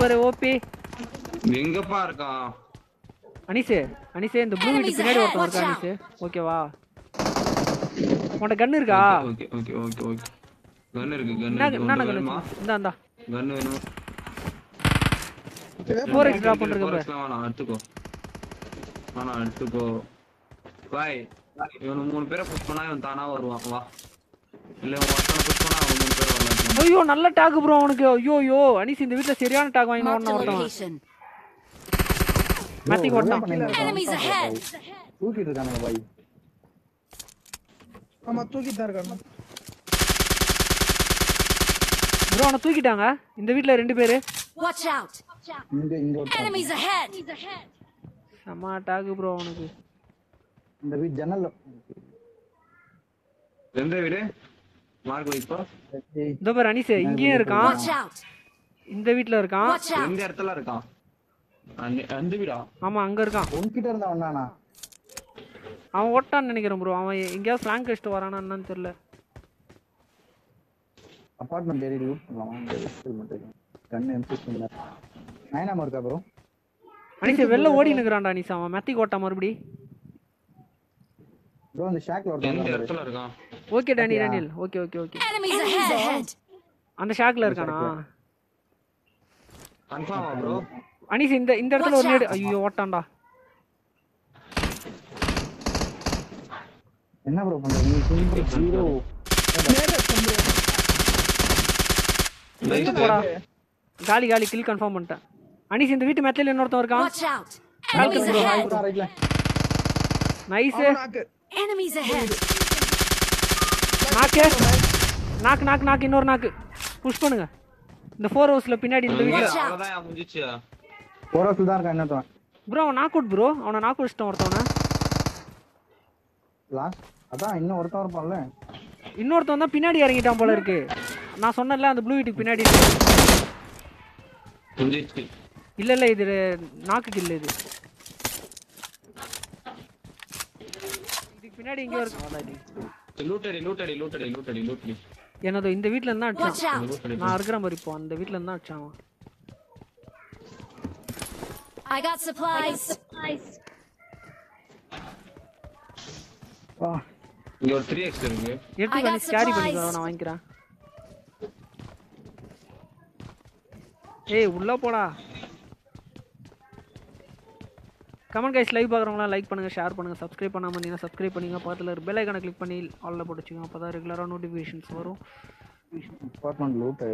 பாரு ஓபி எங்கப்பா இருக்கான் அனிசே அனிசே இந்த ப்ளூ வீட்டு பின்னாடி ஒருத்தன் இருக்கா அனிசே ஓகேவா உன்கிட்ட கன் இருக்கா okay okay okay okay gun இருக்கு கன் என்ன இருக்கு என்ன உனக்கு கன் வேணுமா இந்தா இந்தா கன் வேணும் ஃபோர் எக்ஸ் ட்ராப் பண்ணிருக்க பாரு Forex லாம் வேணாம் எடுத்துக்கோ வேணாம் எடுத்துக்கோ பாய் இவனு மூணு பேரை புஷ் பண்ணா இவன் தானா வருவான் வா இல்ல இவன் ஒருத்தனை புஷ் பண்ணா அவன் மூணு பேர் வரலாம் ஐயோ நல்ல டாக் ப்ரோ அவனுக்கு ஐயோ ஐயோ அனிஸ் இந்த வீட்ல சரியான டாக் வாங்கி Marked a ஓடணும் ஒருத்தன் location. Methi ஓட்டான் Enemies ahead. தூக்கிட்டு இருக்கானுங்க பாய் ஆமா தூக்கிட்டு தான் இருக்காங்க ப்ரோ அவனை தூக்கிட்டாங்க இந்த வீட்ல ரெண்டு பேரு Watch out. இங்க இங்க ஒரு Enemies ahead. செம்ம டாக் ப்ரோ அவனுக்கு இந்த வீட் ஜன்னல்ல எந்த வீடு மார்க் வைப்பா ஏய், இந்த பாரு அனிஸ் இங்கேயும் இருக்கான் Watch out. இந்த வீட்ல இருக்கான் Watch out. எந்த இடத்துல இருக்கான் அந்த- அந்த வீடா ஆமா அங்க இருக்கான் உன்கிட்ட இருந்தா ஒண்ணானா அவன் ஓட்டான்னு நினைக்கிறேன் ப்ரோ அவன் எங்கேயாவது ஃபிளாங்க் அடிச்சுட்டு வரானா என்னன்னு தெரியல அபார்ட்மெண்ட் ஏறி லூட் பண்ணலாம் மட்டும் கண்ணு எம்பிஸ்ல நைனாம இருக்கா ப்ரோ அனிஸ் வெளில ஓடி நிக்கிறான்டா அனிஸ் அவன் மெத்தி ஓட்டா மறுபடி ப்ரோ இந்த ஷாக்ல எந்த ஒருத்தன் இடத்துல இருக்கான் okay Danny Daniel okay okay okay Enemies ahead. அந்த ஷாக்ல இருக்கானா கன்ஃபார்மா ப்ரோ அனிஸ் இந்த இந்த இடத்துல ஒரு நேடு ஐயோ ஓட்டான்டா என்ன ப்ரோ பண்றீங்க ஹீரோ போடா காலி காலி கில் கன்ஃபார்ம் பண்ணிட்டேன் அனிஸ் இந்த வீட்டு மெத்தையில இன்னொருத்தன் இருக்கான் Watch out. Enemies ahead. ரைட்ல நைஸ் நாக்கு Enemies ahead. நாக்கு நாக்கு நாக்கு நாக்கு இன்னொரு நாக்கு புஷ் பண்ணுங்க இந்த ஃபோர் ஹவுஸ்ல பின்னாடி இந்த வீட்ல Watch out. அவ்வளவுதான் முடிஞ்சிச்சு போராத்துல தான் இருக்கான் என்னத்தவன் ப்ரோ அவன் நாக் அவுட் ப்ரோ அவனை நாக் அடிச்சிட்டான் ஒருத்தவனை லாஸ்ட் அதான் இன்னும் ஒருத்தன் இருப்பான்ல இன்னொருத்தன் தான் பின்னாடி இறங்கிட்டான் போல இருக்கு நான் சொன்னேன்ல அந்த ப்ளூ வீட்டுக்கு பின்னாடி முடிஞ்சிச்சு இல்ல இல்ல இது நாக்கு கில் இது இதுக்கு பின்னாடி இங்க இருக்கு லூட்டடி லூட்டடி லூட்டடி லூட்டடி லூட்டடி என்னதோ இந்த வீட்ல இருந்தா Watch அடிச்சான் out. நான் இருக்கிற மாதிரி இப்போ அந்த வீட்ல இருந்தா அடிச்சான் அவன். I got supplies. வா இங்க ஒரு த்ரீ எக்ஸ் இருக்கு எடுத்து I got பண்ணி கேரி supplies. பண்ணிக்கோ நான் வாங்கிக்கிறேன் ஏய் உள்ள போடா கமெண்ட் கைஸ் லைவ் பார்க்குறவங்களாம் லைக் பண்ணுங்க ஷேர் பண்ணுங்க சப்ஸ்கிரைப் பண்ணாம இருந்தீங்கன்னா சப்ஸ்கிரைப் பண்ணிங்க பக்கத்தில் ஒரு பெல் ஐக்கானை கிளிக் பண்ணி ஆல்ல போட்டு வச்சுக்கோங்க அப்போ தான் ரெகுலராக நோட்டிஃபிகேஷன்ஸ் வரும் அபார்ட்மெண்ட் லூட்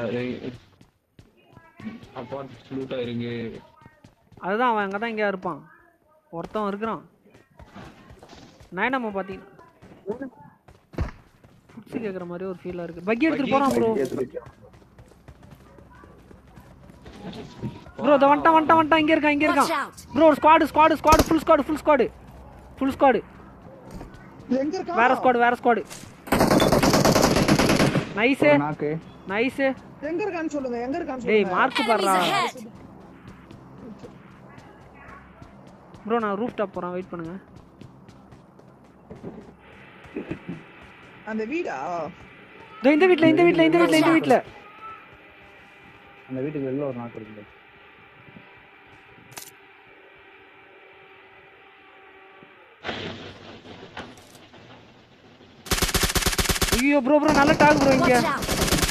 அப்பார்ட் லூட்டா இருக்கு அதுதான் அவன் அங்கே தான் எங்கேயா இருப்பான் ஒருத்தன் இருக்கிறான் நயனம்மா பார்த்தீங்கன்னா ஃபுட்ஸு கேட்குற மாதிரி ஒரு ஃபீலாக இருக்குது பக்கி எடுத்துகிட்டு போகிறான் ப்ரோ ப்ரோ இதை வந்துட்டான் வந்துட்டான் வந்துட்டான் இங்கே இருக்கான் இங்கே Watch இருக்கான் out. ப்ரோ ஒரு squad squad squad full squad full squad full squad எங்க இருக்கா வேற ஸ்குவாடு வேற ஸ்குவாடு நைஸு நாக்கு நைஸு எங்க இருக்கான்னு சொல்லுங்க எங்க இருக்கான்னு டேய் சொல்லுங்க மார்க் Enemies பாடுறா ahead. ப்ரோ நான் ரூஃப் டாப் போகிறேன் வெயிட் பண்ணுங்க அந்த வீடா இதோ இந்த வீட்ல இந்த வீட்ல இந்த வீட்ல இந்த வீட்ல அந்த வீட்டுக்கு வெளில ஒரு நாக்கு இருக்கு ஐயோ ப்ரோ ப்ரோ நல்ல டாக் ப்ரோ இங்க Watch out.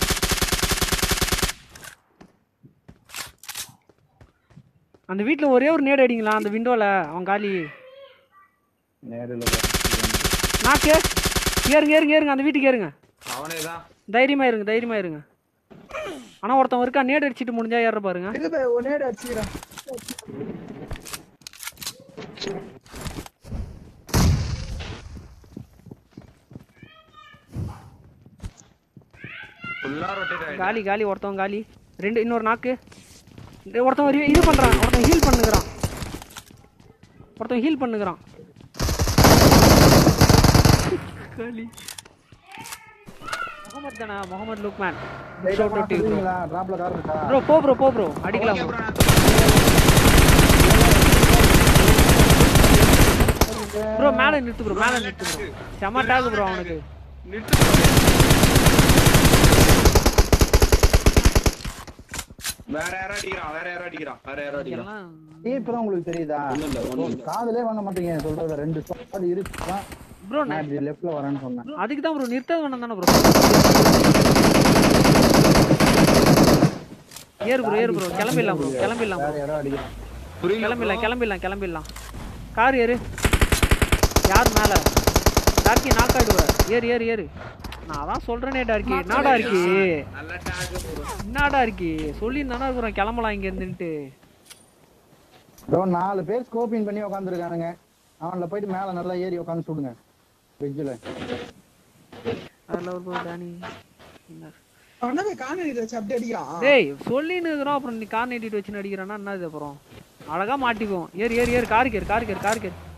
அந்த வீட்ல ஒரே ஒரு நேடு அடிங்களா அந்த விண்டோல அவன் காலி நேரில் நாக்கு ஏறுங்க ஏறுங்க ஏறுங்க அந்த வீட்டுக்கு ஏறுங்க அவனே தான் தைரியமா இருங்க தைரியமா இருங்க ஆனா ஒருத்தன் இருக்கா நேடு அடிச்சிட்டு முடிஞ்சா ஏற பாருங்க இது பே ஒன்னேடு அடிச்சுக்கிறேன் ஃபுல்லா ரொட்டேட் ஆயிடுச்சு காலி காலி ஒருத்தவன் காலி ரெண்டு இன்னொரு நாக்கு இந்த ஒருத்தன் ஒரு இது பண்றான் ஒருத்தன் ஹீல் பண்ணுகிறான் ஒருத்தன் ஹீல் பண்ணுகிறான் காலி முகமது தானே முகமது லுக்மேன் டிராப்ல கார் இருக்கா ப்ரோ போ ப்ரோ போ ப்ரோ அடிக்கலாம் bro. ப்ரோ மேல நிறுத்து ப்ரோ மேல நிறுத்து ப்ரோ செம டாக் ப்ரோ அவனுக்கு வேற யாரோ அடிக்கிறான் வேற யாரோ அடிக்கிறான் வேற யாரோ அடிக்கிறான் எல்லாம் இப்பதான் உங்களுக்கு தெரியுதா ஒண்ணும் இல்ல ஒண்ணும் இல்ல காதலே வாங்க மாட்டீங்க சொல்றது ரெண்டு ஸ்குவாட் இருக்குதான் ப்ரோ நான் இப்படி லெஃப்ட்ல வரேன்னு சொன்னேன் அதுக்கு தான் ப்ரோ நிறுத்த வேணாம் தானே ப்ரோ ஏறு ப்ரோ ஏறு ப்ரோ கிளம்பிடலாம் ப்ரோ கிளம்பிடலாம் வேற ப்ரோ யாரோ அடிக்கிறான் புரியல கிளம்பிடலாம் கிளம்பிடலாம் கிளம்பிடலாம் கார் ஏறு யார் மேல டார்க்கி நாக் ஆயிடுவ ஏறு ஏறு ஏறு நான் அதான் சொல்றேனே டார்க்கி என்னடா இருக்கி நல்ல டேக் ப்ரோ என்னடா இருக்கி சொல்லி தானே இருக்கிறோம் கிளம்பலாம் இங்க இருந்துட்டு ப்ரோ நாலு பேர் ஸ்கோப்பிங் பண்ணி உட்காந்துருக்கானுங்க அவன்ல போயிட்டு மேல நல்லா ஏறி உட்காந்து சுடுங்க வெஜ்ஜில் அதில் ஒரு ப்ரோ டேனி என்ன அவன போய் காணொலி வச்சு அப்படி அடிக்கிறான் டேய் சொல்லின்னு இருக்கிறோம் அப்புறம் நீ கார் நீட்டிட்டு வச்சுன்னு அடிக்கிறேன்னா என்ன இது அப்புறம் அழகா மாட்டிக்குவோம் ஏறு ஏறு ஏறு காருக்கு ஏறு காருக்கு ஏறு காருக்கு ஏறு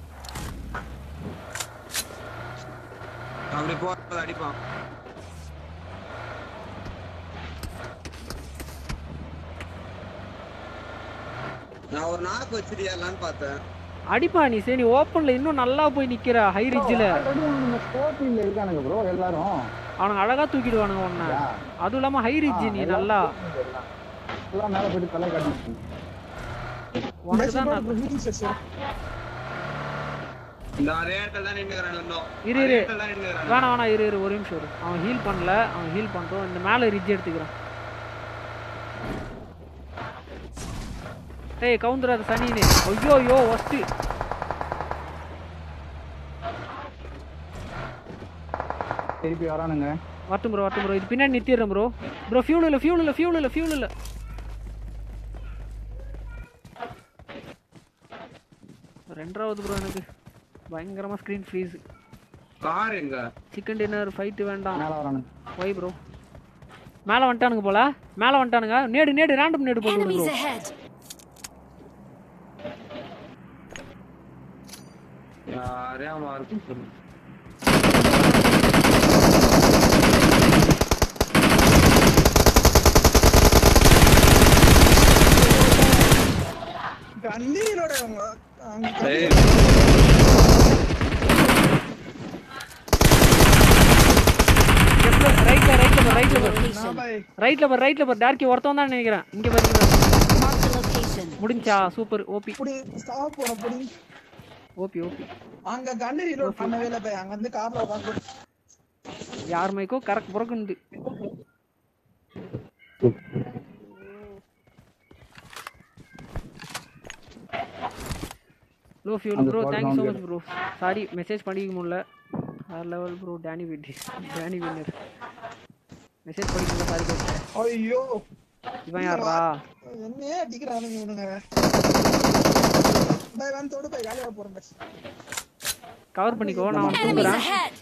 அப்படி போறது அடிப்பான் நான் ஒரு நாக்கு வச்சிருக்கலான்னு பார்த்தேன் அடிப்பா நீ சரி நீ ஓப்பன்ல இன்னும் நல்லா போய் நிக்கிற ஹை ரிட்ஜில் ஸ்கோப்பிங்ல இருக்கானுங்க ப்ரோ எல்லாரும் அவனுங்க அழகா தூக்கிடுவானுங்க உன்னை அதுவும் இல்லாம ஹை ரிட்ஜ் நீ நல்லா எல்லாம் மேல போயிட்டு தலை காட்டிட்டு உனக்கு தான் நல்லா- ஹீட்டிங் செக்ஷன் இந்த அதே இடத்துல தான் நின்னுக்கிறேன் இன்னும் இரு, அதே இரு. இடத்துல தான் நின்னுக்கிறேன் வேணாம் வேணாம் இரு இரு ஒரு நிமிஷம் இரு அவன் ஹீல் பண்ணல அவன் ஹீல் பண்ணிட்டோம் இந்த மேல ரிட்ஜ் எடுத்துக்கிறான் ஏய் கவுந்துராத சனினே ஐயோ ஐயோ ஒஸ்ட்டு திருப்பி வரானுங்க வரட்டும் ப்ரோ வரட்டும் ப்ரோ இது பின்னாடி நிறுத்திடுறேன் ப்ரோ ப்ரோ ஃபியூல் இல்லை ஃபியூல் இல்லை ஃபியூல் இல்லை ஃபியூல் இல்லை ரெண்டாவது ப்ரோ எனக்கு பயங்கரமா ஸ்க்ரீன் ஃப்ரீஸ் கார் எங்க சிக்கன் டின்னர் ஃபைட்டு வேண்டாம் மேல வரானுங்க ஒய் ப்ரோ மேலே வந்துட்டானுங்க போல மேலே வந்துட்டானுங்க நேடு நேடு ரேண்டம் நேடு போட்டு விடு Enemies ப்ரோ ahead. யாரையா மார்க் சொல்லு கண்ணீரோட அவங்க அவங்க ஏய் ரைட்ல ரைட்ல பர் ரைட்ல பர் Location. பாய் ரைட்ல பர் ரைட்ல பர் டார்க்கி ஒருத்தன் தான் நினைக்கிறேன் இங்க பாருங்க Marked a location. முடிஞ்சா சூப்பர் ஓபி இப்படி ஸ்டாப் போன அப்படி ஓபி ஓபி அங்க கண்ணு ரீலோட் பண்ணவே இல்ல பை அங்க வந்து கார்ல உட்காந்து யார் மைக்கோ கரெக்ட் புறக்குண்டு லோ ஃபியூல் அந்த bro squad thank you so down much bro sorry message பண்ணிக்க முடியல வேற லெவல் ப்ரோ டேனி விட்டி டேனி வின்னர் மெசேஜ் பண்ணிக்க முடியல சாரி ப்ரோ ஐயோ இவன் யாரா என்னையே அடிக்கிறானுங்க இவனுங்க பை வந்து தொடு பை காலியா போறேன் பை கவர் பண்ணிக்கோ நான் அவனை Enemies தூக்குறேன் ahead.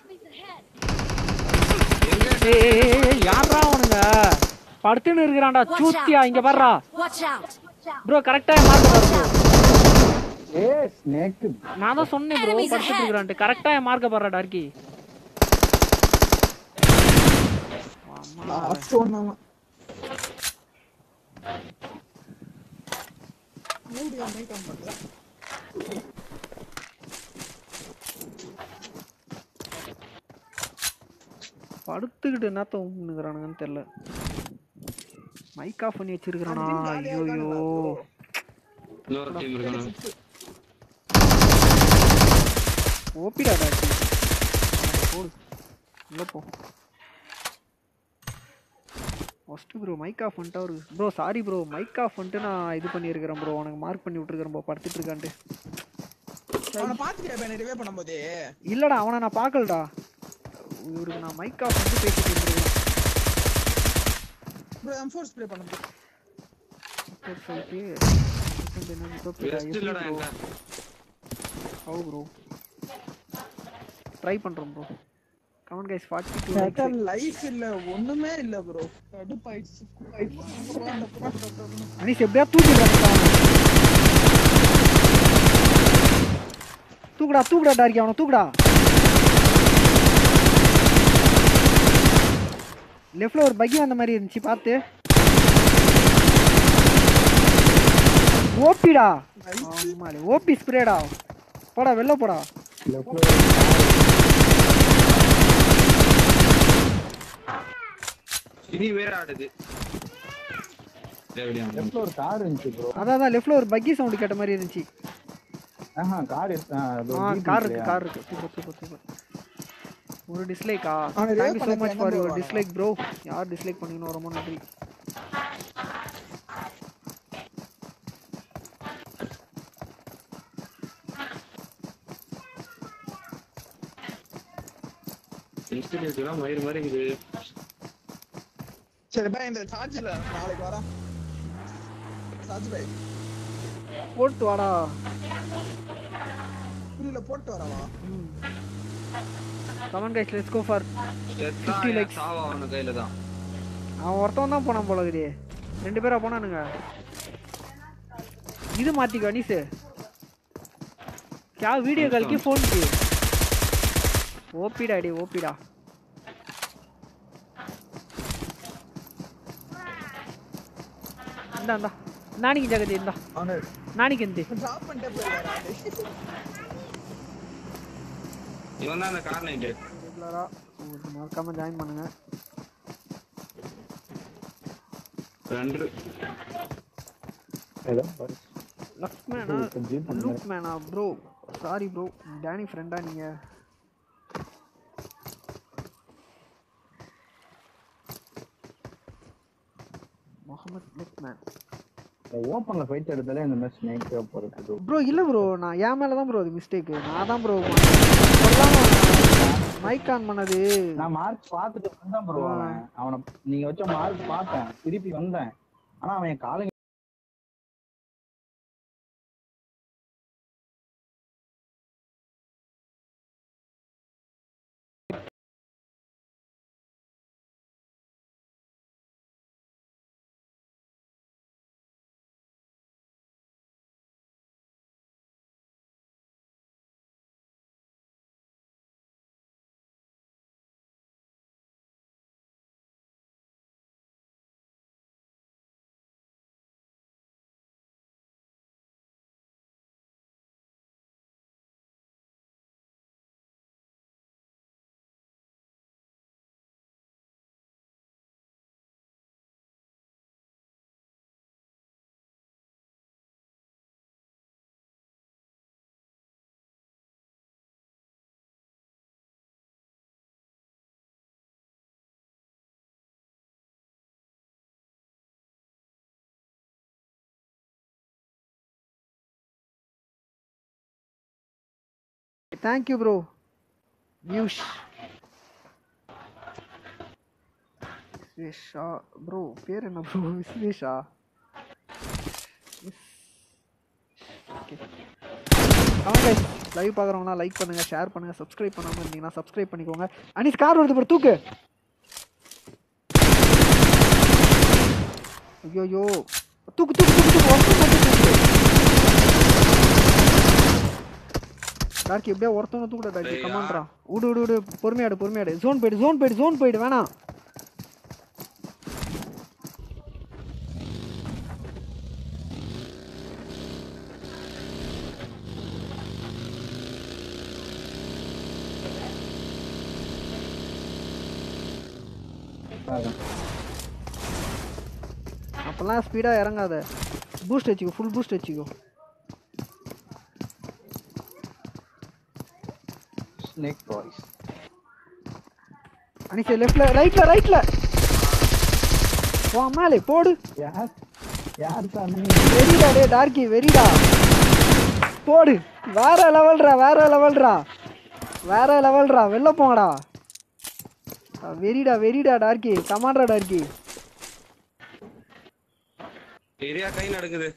ஏய் ஏய், ஏய், ஏய், யாரா அவனுங்க படுத்துன்னு இருக்கிறான்டா Watch சூத்தியா out. இங்க பாருடா Watch out. ப்ரோ கரெக்டா மார்க் பாரு ஏ ஸ்னேக் நான் தான் சொன்னேன் ப்ரோ Enemies படுத்துட்டு ahead. இருக்கிறான்ட்டு கரெக்டா என் மார்க்க பாருடா டார்க்கி லாஸ்ட் ஒன் அவன் மூடி அம்மை கம் பண்ணல படுத்துக்கிட்டு என்னத்த உண்ணுங்கிறானுங்கன்னு தெரியல மைக் ஆஃப் பண்ணி வச்சிருக்கிறானா ஐயோ இன்னொரு டீம் இருக்கானு ஓபிடா டாக்டர் போடு உள்ள போ ஃபர்ஸ்ட் ப்ரோ மைக் ஆஃப் பண்ணிட்டா ஒரு bro sorry bro mic off பண்ணிட்டு நான் இது பண்ணியிருக்கிறேன் ப்ரோ உனக்கு மார்க் பண்ணி விட்டுருக்கிறேன் ப்ரோ படுத்துட்டு இருக்கான்ட்டு அவனை பாத்துக்கிறியா பை ரிவே பண்ணும்போது இல்லடா அவனை நான் பார்க்கலடா இவருக்கு நான் மைக் ஆஃப் பண்ணிட்டு பேசிட்டு இருந்திருக்கேன் ப்ரோ M4 ஸ்ப்ரே பண்ணும்போது சரி, சொல்லிட்டு second என்னன்னு இப்போ வெஸ்ட் இல்லடா எங்க ஹவு ப்ரோ ட்ரை பண்றோம் ப்ரோ கமெண்ட் கைஸ் 42 எனக்கு லைக்ஸ் லைஃப் இல்ல ஒண்ணுமே இல்ல ப்ரோ கடுப்பாயிடுச்சு அனிஷ் எப்படியா தூக்கிடுறான் தூக்குடா தூக்குடா டாரிக்கி அவனை தூக்குடா லெஃப்ட்ல ஒரு பக்கி வந்த மாதிரி இருந்துச்சு பார்த்து ஓபிடா ஆமாலே ஓபி ஸ்ப்ரேடா போடா வெளில போடா இனி வேற ஆடுது எப்படியா லெஃப்ட்ல ஒரு கார் இருந்துச்சு ப்ரோ அதான் அதான் லெஃப்ட்ல ஒரு பக்கி சவுண்ட் கேட்ட மாதிரி இருந்துச்சு ஆஹா கார் ஆ கார் இருக்கு கார் இருக்கு சூப்பர் சூப்பர் சூப்பர் ஒரு டிஸ்லைக்கா ஆனா revive தேங்க்யூ ஸோ பண்ண மச் ஃபார் எங்க யுவர் போவானா? டிஸ்லைக் ப்ரோ யார் டிஸ்லைக் பண்ணீங்கன்னு ரொம்ப நன்றி இன்ஸ்டிடியூட்லாம் மயிறு மாதிரி இருக்குது சரி பை இந்த சார்ஜ்ல நாளைக்கு வரேன் சார்ஜ் பை போட்டு வாடா புரியல போட்டு வரவா come on guys let's go for செத்தா 50 என் likes. சாவா அவன கையில தான் அவன் ஒருத்தவன் தான் போனான் போல இருக்குதே ரெண்டு பேரா போனானுங்க இது மாத்திக்கோ அனீஸ் क्या वीडियो कॉल की फोन की ஓபிடா டி ஓபிடா ಇಂದ ಇಂದ ನಾನಿಗೆ ಜಗದಿ ಇಂದ அவனு ನಾನಿಗೆ ಎಂದಿ டிராப் பண்ணிட்டே போயிடுறான் இவன் தான் அந்த கார் நைட்டு ரெகுலரா மறக்காம ஜாயின் பண்ணுங்க ரெண்டு ஏதோ லக்ஷ்மேனா கொஞ்சம் பண்ணுங்க. லூக் மேனா ப்ரோ சாரி ப்ரோ டேனி ஃப்ரெண்டா நீங்க முகமது லுக் மேன் ஓப்பன்ல ஃபைட் எடுத்தாலே இந்த மாதிரி ஸ்னேக் போறது ப்ரோ இல்ல ப்ரோ நான் என் மேல தான் ப்ரோ அது மிஸ்டேக் நான் தான் ப்ரோ சொல்லாம மைக் ஆன் பண்ணது நான் மார்க் பார்த்துட்டு வந்தேன் ப்ரோ அவன் அவனை நீங்க வச்ச மார்க் பார்த்தேன் திருப்பி வந்தேன் ஆனா அவன் என் காலுங்க தேங்க்யூ ப்ரோ யூஷ் விஸ்வேஷா ப்ரோ பேர் என்ன ப்ரோ விஸ்வேஷா ஆமாங்க லைவ் பார்க்குறவங்களாம் லைக் பண்ணுங்க ஷேர் பண்ணுங்க சப்ஸ்கிரைப் பண்ணாமல் இருந்தீங்கன்னா சப்ஸ்கிரைப் பண்ணிக்கோங்க அனிஸ் கார் வருது ப்ரோ தூக்கு ஐயோ தூக்கு தூக்கு தூக்கு தூக்கு ஒருத்தன் மட்டும் தூக்கு டார்க்கி எப்படியா ஒருத்தவங்க தூக்குடா டார்க்கி டேய், கமாண்ட்ரா விடு விடு விடு பொறுமையாடு பொறுமையாடு ஜோன் போயிடு ஜோன் போயிடு ஜோன் போயிடு வேணாம் அப்பெல்லாம் ஸ்பீடாக இறங்காத பூஸ்ட் வச்சுக்கோ ஃபுல் பூஸ்ட் வச்சுக்கோ ஸ்னேக் பாய்ஸ் அனிசே லெஃப்ட்ல ரைட்ல ரைட்ல போ மேலே போடு யார் யார் சாமி வெறிடா டே டார்க்கி வெறிடா போடு வேற லெவல்ரா வேற லெவல்ரா வேற லெவல்ரா வெளில போங்கடா அஹ் வெறிடா வெறிடா டார்க்கி கமாண்டா டார்க்கி ஏரியா கை நடக்குது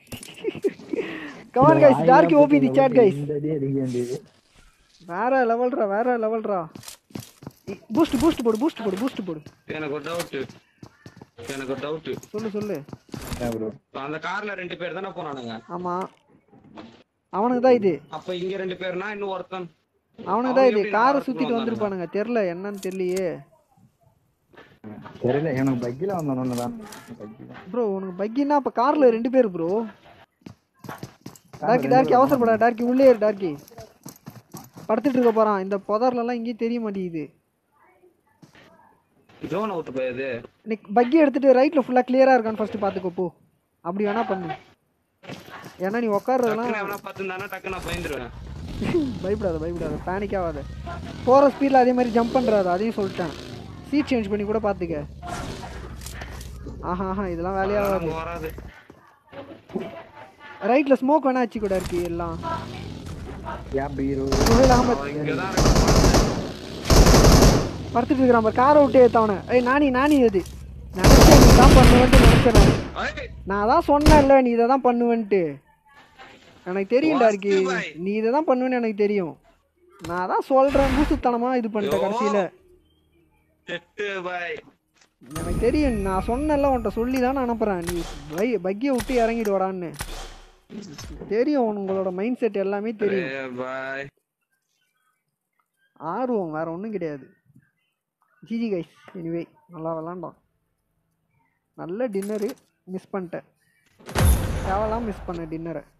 கமான் கைஸ் டார்க்கி ஓபி தி சாட் கைஸ் இந்த அடி அடிக்க வேண்டியது வேற லெவல்ரா வேற லெவல்ரா பூஸ்ட் பூஸ்ட் போடு பூஸ்ட் போடு பூஸ்ட் போடு எனக்கு ஒரு டவுட் எனக்கு ஒரு டவுட் சொல்லு சொல்லு ப்ரோ அந்த கார்ல ரெண்டு பேர் தானே போனானுங்க ஆமா அவனுக்கு தான் இது அப்ப இங்க ரெண்டு பேர்னா இன்னும் ஒருத்தன் அவனுக்கு தான் இது அவங்க எப்படி காரை நாலாவது சுத்திட்டு வந்தானுங்க? வந்திருப்பானுங்க தெரியல என்னன்னு தெரியலையே தெரியல எனக்கு பக்கில வந்தோன்னு தான் ப்ரோ உனக்கு பக்கின்னா அப்ப கார்ல ரெண்டு பேர் ப்ரோ டார்க்கி டார்க்கி அவசரப்படா டார்க்கி உள்ளே இரு டார்க்கி படுத்துட்டு இருக்க போறான் இந்த புதர்ல எல்லாம் இங்கேயும் தெரிய மாட்டேங்குது ஜோன் அவுட் போயது நீ பக்கி எடுத்துட்டு ரைட்ல ஃபுல்லா கிளியரா இருக்கான்னு ஃபர்ஸ்ட் பாத்துக்கோ போ அப்படி வேணா பண்ணு ஏன்னா நீ உட்கார்றதெல்லாம் டக்குனு எவனா பார்த்துருந்தானா டக்கு நான் பயந்துருவேன் பயப்படாத பயப்படாத பேனிக் ஆகாத போகிற ஸ்பீடில் அதே மாதிரி ஜம்ப் பண்ணுறாது அதையும் சொல்லிட்டேன் சீட் சேஞ்ச் பண்ணி கூட பார்த்துக்க ஆஹா ஆஹா இதெல்லாம் வேலையாகாது நம்ம வராது ரைட்டில் ஸ்மோக் வேணா வச்சு கூட இருக்கு எல்லாம் யா பீரோ சுஹேல் அகமத் அவன் இங்கதான் இருக்கான் படுத்துட்டு இருக்கிறான் பாரு காரை விட்டு ஏத்தவன ஏய் நானி நானி எது நினச்சேன் நீ தான் பண்ணுவேன்ட்டு நினச்சேன் ஏய், நான் தான் சொன்னேன்ல நீ இதை தான் பண்ணுவேன்ட்டு எனக்கு தெரியும்டா இருக்கு வாஸ்து பாய். நீ இதை தான் பண்ணுவேன்னு எனக்கு தெரியும் நான் தான் சொல்கிறேன் பூசுத்தனமா இது பண்ணிட்டேன் ஐயோ. கடைசியில் செட்டு பாய் எனக்கு தெரியும் நான் சொன்னேன்ல உன்கிட்ட சொல்லி தான் நான் அனுப்புகிறேன் நீ பை பக்கியை விட்டு இறங்கிடுவாடான்னு தெரியும் உங்களோட மைண்ட் செட் எல்லாமே தெரியும் பாய் ஆர்வம் வேற ஒன்றும் கிடையாது ஜிஜி கைஸ் எனிவே நல்லா விளாண்டோம் நல்ல டின்னரு மிஸ் பண்ணிட்டேன் தேவையில்லாம மிஸ் பண்ணேன் டின்னரை